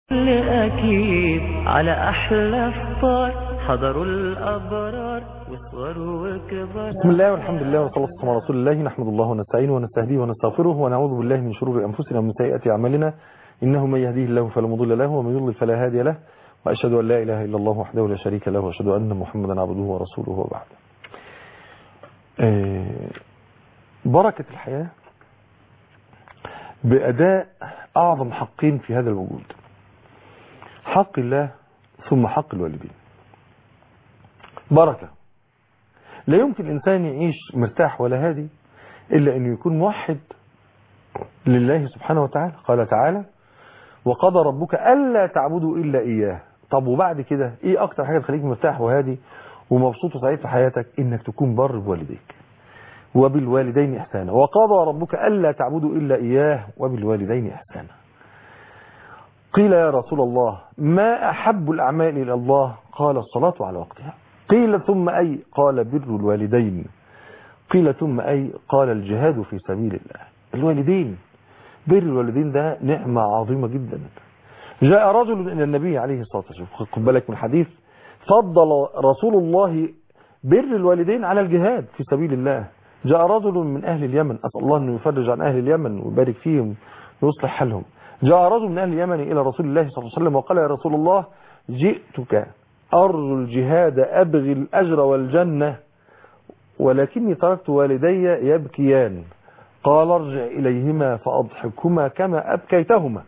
أكيد على أحلى فطار حضروا الأبرار وصغروا وكبار بسم الله والحمد لله والصلاة والسلام على رسول الله نحمد الله ونستعينه ونستهديه ونستغفره ونعوذ بالله من شرور أنفسنا ومن سيئات أعمالنا إنه من يهديه الله فلا مضل له ومن يضلل فلا هادي له وأشهد أن لا إله إلا الله وحده لا شريك له وأشهد أن محمدا عبده ورسوله وبعد آه، بركة الحياة بأداء أعظم حقين في هذا الوجود حق الله ثم حق الوالدين بركة لا يمكن الإنسان يعيش مرتاح ولا هادي إلا أنه يكون موحد لله سبحانه وتعالى قال تعالى وقضى ربك ألا تعبدوا إلا إياه طب وبعد كده إيه أكتر حاجة تخليك مرتاح وهادي ومبسوط وسعيد في حياتك إنك تكون بر بوالديك وبالوالدين إحسانا وقضى ربك ألا تعبدوا إلا إياه وبالوالدين إحسانا قيل يا رسول الله ما أحب الأعمال إلى الله قال الصلاة على وقتها قيل ثم أي قال بر الوالدين قيل ثم أي قال الجهاد في سبيل الله الوالدين بر الوالدين ده نعمة عظيمة جدا جاء رجل إلى النبي عليه الصلاة والسلام خد بالك من الحديث فضل رسول الله بر الوالدين على الجهاد في سبيل الله جاء رجل من أهل اليمن أسأل الله أنه يفرج عن أهل اليمن ويبارك فيهم ويصلح حالهم جاء رجل من أهل اليمن إلى رسول الله صلى الله عليه وسلم وقال يا رسول الله جئتك أرجو الجهاد أبغي الأجر والجنة ولكني تركت والدي يبكيان قال ارجع إليهما فأضحكهما كما أبكيتهما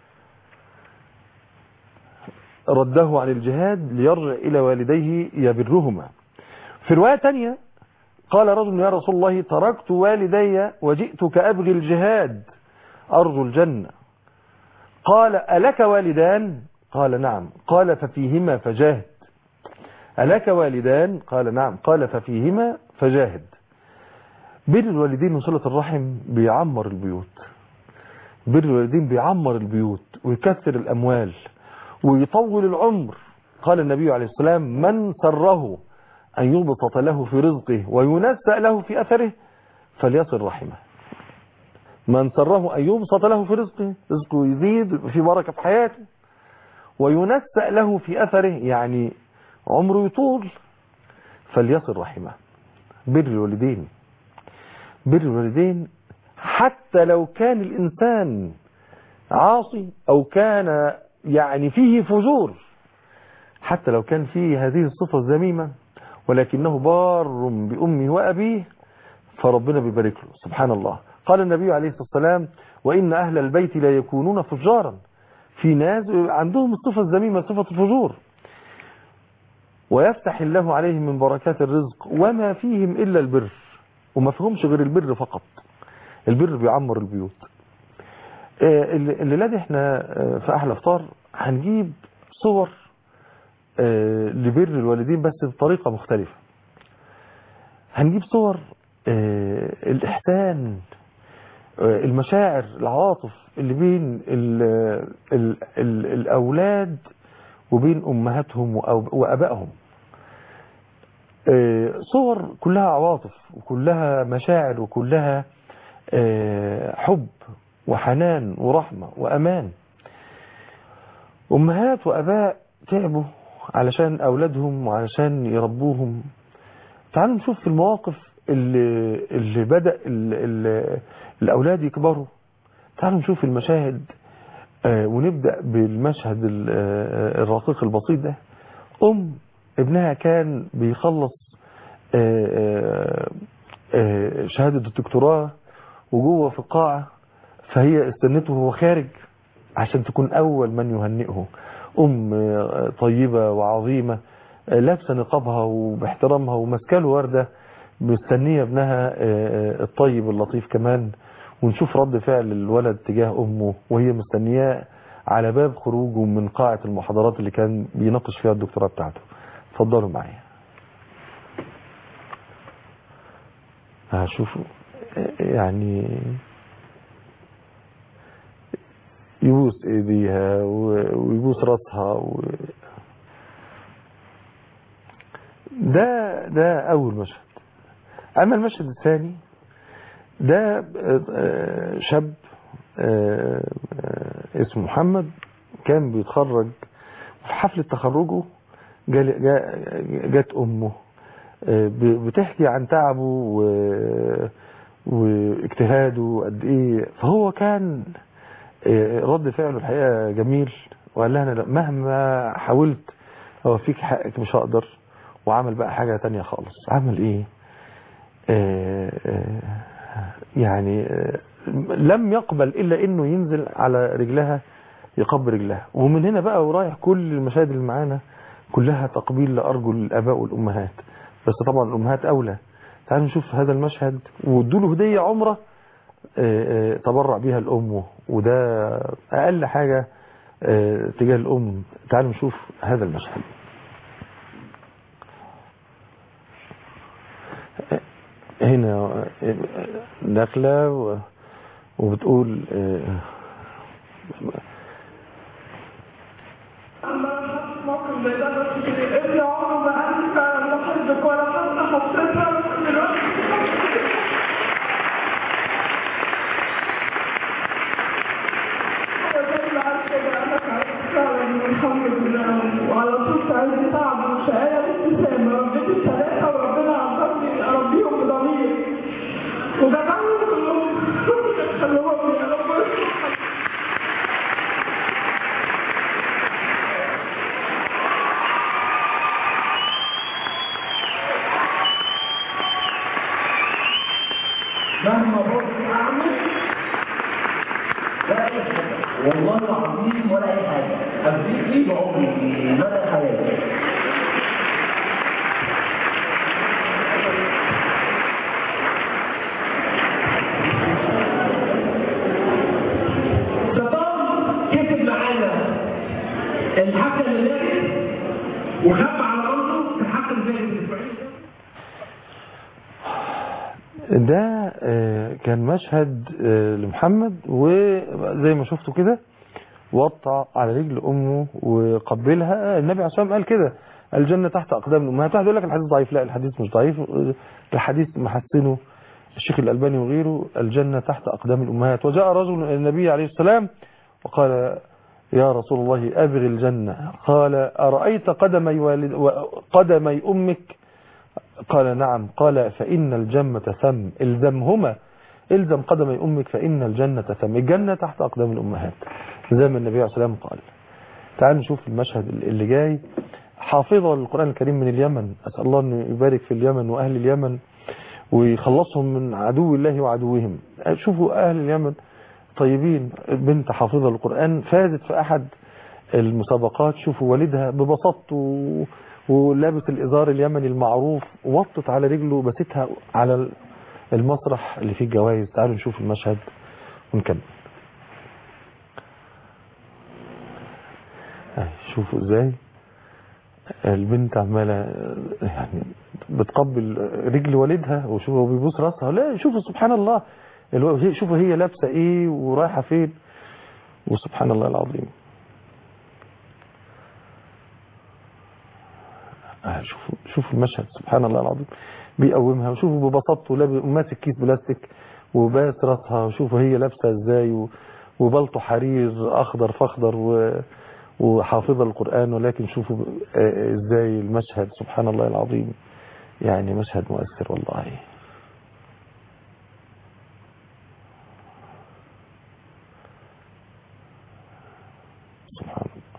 رده عن الجهاد ليرجع إلى والديه يبرهما في رواية تانية قال رجل يا رسول الله تركت والدي وجئتك أبغي الجهاد أرجو الجنة قال ألك والدان قال نعم قال ففيهما فجاهد ألك والدان قال نعم قال ففيهما فجاهد بر الوالدين وصلة الرحم بيعمر البيوت بر الوالدين بيعمر البيوت ويكثر الأموال ويطول العمر قال النبي عليه السلام من سره أن يبسط له في رزقه وينسأ له في أثره فليصل رحمه من سره أن يبسط له في رزقه رزقه يزيد في بركة في حياته وينسأ له في أثره يعني عمره يطول فليصل رحمه بر الوالدين بر الوالدين حتى لو كان الإنسان عاصي أو كان يعني فيه فجور حتى لو كان فيه هذه الصفة الذميمة ولكنه بار بأمه وأبيه فربنا بيبارك له سبحان الله قال النبي عليه الصلاة والسلام وإن أهل البيت لا يكونون فجارا في ناس عندهم الصفة الذميمة صفة الفجور ويفتح الله عليهم من بركات الرزق وما فيهم إلا البر وما فيهمش غير البر فقط البر بيعمر البيوت الليلة دي احنا في أحلى فطار هنجيب صور لبر الوالدين بس بطريقة مختلفة هنجيب صور الإحسان المشاعر العواطف اللي بين ال ال ال الأولاد وبين أمهاتهم وأبائهم صور كلها عواطف وكلها مشاعر وكلها حب وحنان ورحمة وأمان أمهات وأباء تعبوا علشان أولادهم وعلشان يربوهم تعالوا نشوف في المواقف اللي, اللي بدأ اللي الأولاد يكبروا تعالوا نشوف المشاهد ونبدأ بالمشهد الرقيق البسيط ده أم ابنها كان بيخلص شهادة الدكتوراه وجوه في القاعة فهي استنته وهو خارج عشان تكون أول من يهنئه أم طيبة وعظيمة لابسه نقابها وباحترامها ومسكاله وردة مستنية ابنها الطيب اللطيف كمان ونشوف رد فعل الولد تجاه أمه وهي مستنياه على باب خروجه من قاعة المحاضرات اللي كان بيناقش فيها الدكتوراه بتاعته اتفضلوا معايا هشوفوا يعني يبوس ايديها ويبوس راسها و... ده ده اول مشهد اما المشهد الثاني ده شاب اسمه محمد كان بيتخرج في حفلة تخرجه جال- جا- جات أمه آه، ب- بتحكي عن تعبه و- واجتهاده قد إيه فهو كان آه، رد فعله الحقيقة جميل وقال لها أنا لا- مهما حاولت أوفيك حقك مش هقدر وعمل بقى حاجة تانية خالص عمل إيه آه، آه، يعني آه، لم يقبل إلا إنه ينزل على رجلها يقبل رجلها ومن هنا بقى ورايح كل المشاهد اللي معانا كلها تقبيل لأرجل الآباء والأمهات بس طبعا الأمهات أولى تعالوا نشوف هذا المشهد وادوا له هدية عمرة آه، آه، تبرع بيها لأمه وده أقل حاجة آه، تجاه الأم تعالوا نشوف هذا المشهد هنا داخلة و- وبتقول آه، موقف زي ده بس ابني عمره ما قال لي فعلا بحبك ولا حتى حسيتها بس دلوقتي هو ده اللي عارف كده انا تعبت فعلا الحمد لله وعلى طول تعبت تعب وشقاية ابتسامة ربيت الثلاثة وربنا عطاني اربيهم بضمير وجمعهم كلهم خلوهم يا رب يرحمهم. مهما بص اعمل ولا اي حاجه والله العظيم ولا اي حاجه اديك لي بعمري مدى حياتي شيطان كسب معانا الحكم الناجح وخف على راسه الحكم زي الاسبوعين ده آه، كان مشهد آه، لمحمد وزي ما شفتوا كده وطع على رجل امه وقبلها النبي عليه الصلاه والسلام قال كده الجنه تحت اقدام الامهات واحد يقول لك الحديث ضعيف لا الحديث مش ضعيف آه، الحديث محسنه الشيخ الالباني وغيره الجنه تحت اقدام الامهات وجاء رجل إلى النبي عليه السلام وقال يا رسول الله ابغ الجنه قال ارايت قدمي والد قدمي امك قال نعم قال فإن الجنة ثم الزمهما الزم قدمي أمك فإن الجنة ثم الجنة تحت أقدام الأمهات زي ما النبي عليه الصلاة والسلام قال تعالوا نشوف المشهد اللي جاي حافظة للقرآن الكريم من اليمن أسأل الله أن يبارك في اليمن وأهل اليمن ويخلصهم من عدو الله وعدوهم شوفوا أهل اليمن طيبين بنت حافظة للقرآن فازت في أحد المسابقات شوفوا والدها ببساطته و- ولابس الإزار اليمني المعروف وطت على رجله بستها على المسرح اللي فيه الجوائز تعالوا نشوف المشهد ونكمل أهي، شوفوا ازاي البنت عمالة يعني بتقبل رجل والدها وشوفوا هو بيبوس راسها لا شوفوا سبحان الله الو- هي- شوفوا هي لابسة ايه ورايحة فين وسبحان الله العظيم آه، شوفوا شوفوا المشهد سبحان الله العظيم بيقومها وشوفوا ببساطته لاب- ماسك كيس بلاستيك وباس راسها وشوفوا هي لابسه ازاي و- وبلطو حرير اخضر فاخضر و- وحافظه القران ولكن شوفوا آه، ازاي المشهد سبحان الله العظيم يعني مشهد مؤثر والله سبحان الله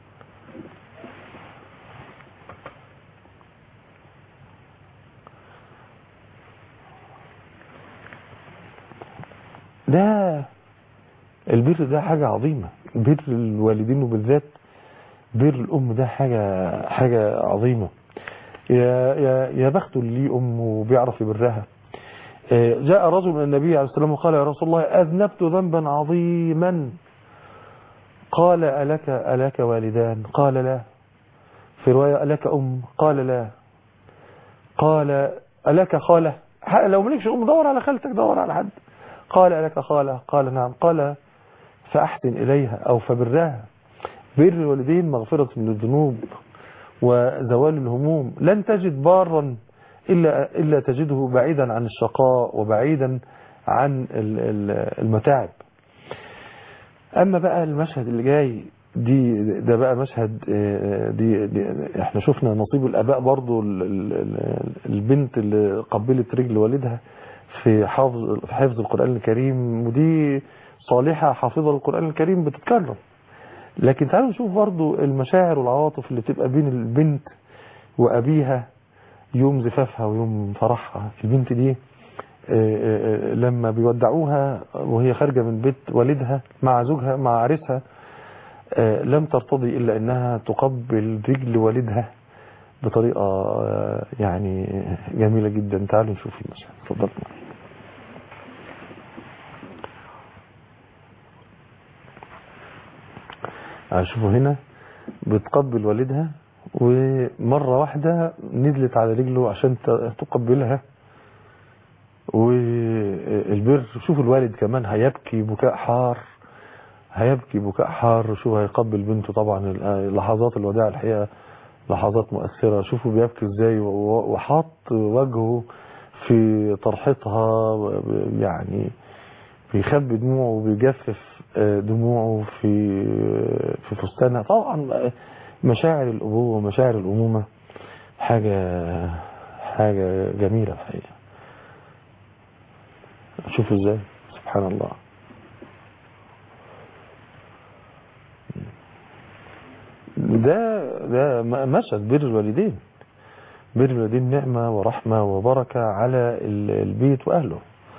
ده البر ده حاجة عظيمة بر الوالدين وبالذات بر الأم ده حاجة حاجة عظيمة يا يا يا بخته اللي ليه أم وبيعرف يبرها آه، جاء رجل من النبي عليه الصلاة والسلام وقال يا رسول الله أذنبت ذنبا عظيما قال ألك ألك والدان قال لا في رواية ألك أم قال لا قال ألك خالة ح- لو ملكش أم دور على خالتك دور على حد قال ألك خالة قال نعم قال فأحسن إليها أو فبرها بر الوالدين مغفرة من الذنوب وزوال الهموم لن تجد بارا إلا, إلا تجده بعيدا عن الشقاء وبعيدا عن ال- ال- المتاعب أما بقى المشهد اللي جاي دي ده بقى مشهد آه، دي, دي احنا شفنا نصيب الاباء برضو ال- ال- ال- البنت اللي قبلت رجل والدها في حافظ في حفظ القرآن الكريم ودي صالحة حافظة للقرآن الكريم بتتكرم لكن تعالوا نشوف برضو المشاعر والعواطف اللي بتبقى بين البنت وأبيها يوم زفافها ويوم فرحها البنت دي آه، آه، آه، لما بيودعوها وهي خارجة من بيت والدها مع زوجها مع عريسها آه، لم ترتضي إلا أنها تقبل رجل والدها بطريقة آه، يعني جميلة جدا تعالوا نشوف المشهد اتفضل شوفوا هنا بتقبل والدها ومرة واحدة نزلت على رجله عشان ت- تقبلها والبر شوفوا الوالد كمان هيبكي بكاء حار هيبكي بكاء حار شو هيقبل بنته طبعا لحظات الوداع الحقيقة لحظات مؤثرة شوفوا بيبكي ازاي و- وحاط وجهه في طرحتها يعني بيخبي دموعه وبيجفف آه، دموعه في في فستانها طبعا مشاعر الأبوة ومشاعر الأمومة حاجة حاجة جميلة الحقيقة شوفوا ازاي سبحان الله ده ده م- مشهد بر الوالدين بر الوالدين نعمة ورحمة وبركة على ال- البيت وأهله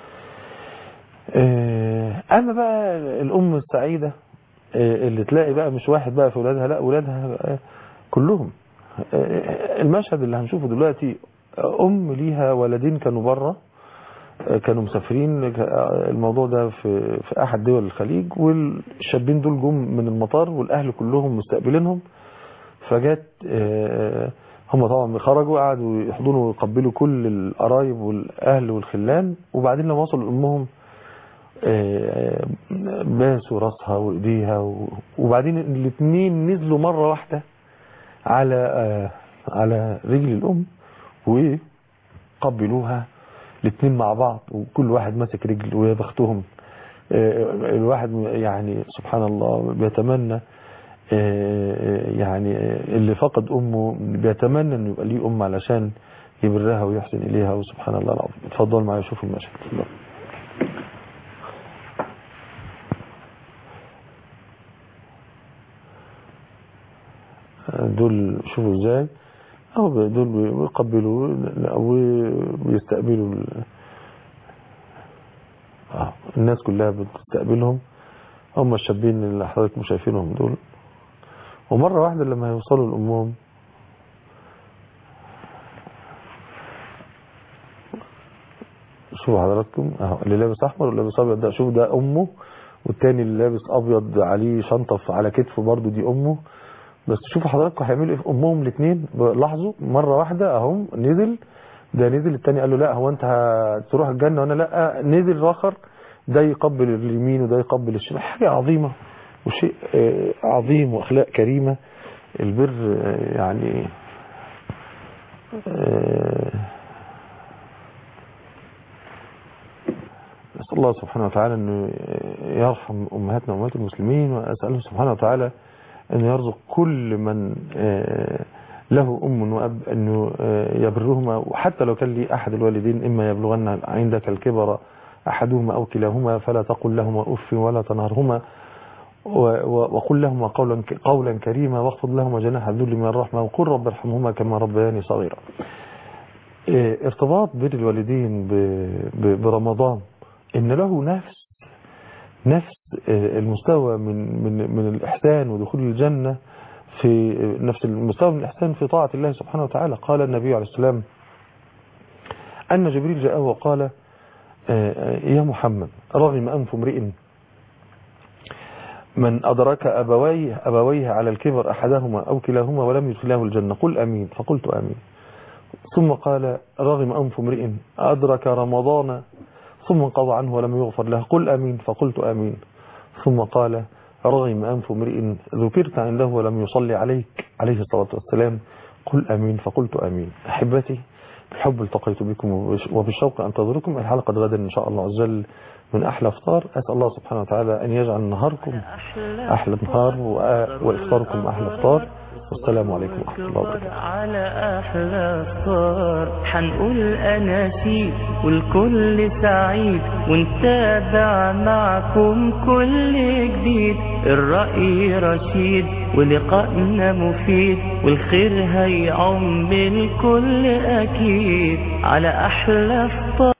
آه، أما بقى الأم السعيدة آه، اللي تلاقي بقى مش واحد بقى في ولادها لا ولادها بقى كلهم آه، المشهد اللي هنشوفه دلوقتي آه، أم ليها ولدين كانوا بره آه، كانوا مسافرين آه، الموضوع ده في في أحد دول الخليج والشابين دول جم من المطار والأهل كلهم مستقبلينهم فجت آه، هم طبعا خرجوا قعدوا يحضنوا ويقبلوا كل القرايب والأهل والخلان وبعدين لما وصلوا لأمهم آه، باسوا راسها وايديها و- وبعدين الاثنين نزلوا مرة واحدة على آه، على رجل الأم وقبلوها الاثنين مع بعض وكل واحد ماسك رجل ويا بختهم آه، الواحد يعني سبحان الله بيتمنى آه، يعني اللي فقد أمه بيتمنى أنه يبقى ليه أم علشان يبرها ويحسن إليها وسبحان الله العظيم اتفضل معايا شوفوا المشهد اتفضل. دول شوفوا ازاي اهو ب- دول بيقبلوا وبيستقبلوا ال- آه، الناس كلها بتستقبلهم هم الشابين اللي حضرتك مش شايفينهم دول ومرة واحدة لما يوصلوا لأمهم شوفوا حضراتكم اهو اللي لابس احمر واللي لابس ابيض ده شوف ده امه والتاني اللي لابس ابيض عليه شنطه في- على كتفه برضو دي امه بس شوفوا حضراتكم هيعملوا ايه في امهم الاثنين لاحظوا مره واحده اهو نزل ده نزل التاني قال له لا هو انت هتروح الجنه وانا لا نزل اخر ده يقبل اليمين وده يقبل الشمال حاجه عظيمه وشيء آه، عظيم واخلاق كريمه البر آه، يعني آه، أسأل الله سبحانه وتعالى أنه يرحم أمهاتنا وأمهات المسلمين وأسأله سبحانه وتعالى أن يرزق كل من آه، له أم وأب أنه آه، يبرهما وحتى لو كان لي أحد الوالدين إما يبلغن عندك الكبر أحدهما أو كلاهما فلا تقل لهما أف ولا تنهرهما و- و- وقل لهما قولا قولا كريما واخفض لهما جناح الذل من الرحمة وقل رب ارحمهما كما ربياني صغيرا إيه، ارتباط بين الوالدين ب- ب- برمضان ان له نفس نفس آه، المستوى من من من الاحسان ودخول الجنه في نفس المستوى من الاحسان في طاعه الله سبحانه وتعالى قال النبي عليه السلام ان جبريل جاءه وقال آه، آه، يا محمد رغم انف امرئ من أدرك أبويه أبويه على الكبر أحدهما أو كلاهما ولم يدخله الجنة قل أمين فقلت أمين ثم قال رغم أنف امرئ أدرك رمضان ثم انقضى عنه ولم يغفر له قل أمين فقلت أمين ثم قال رغم أنف امرئ ذكرت عنده ولم يصلي عليك عليه الصلاة والسلام قل أمين فقلت أمين أحبتي بالحب التقيت بكم وبش- وبالشوق أنتظركم الحلقة غدا إن شاء الله عز وجل من أحلى إفطار أسأل الله سبحانه وتعالى أن يجعل نهاركم أحلى نهار وأ- وإفطاركم أحلى إفطار والسلام عليكم ورحمة الله وبركاته على أحلى فطار حنقول أناشيد والكل سعيد ونتابع معكم كل جديد الرأي رشيد ولقائنا مفيد والخير هيعم الكل أكيد على أحلى فطار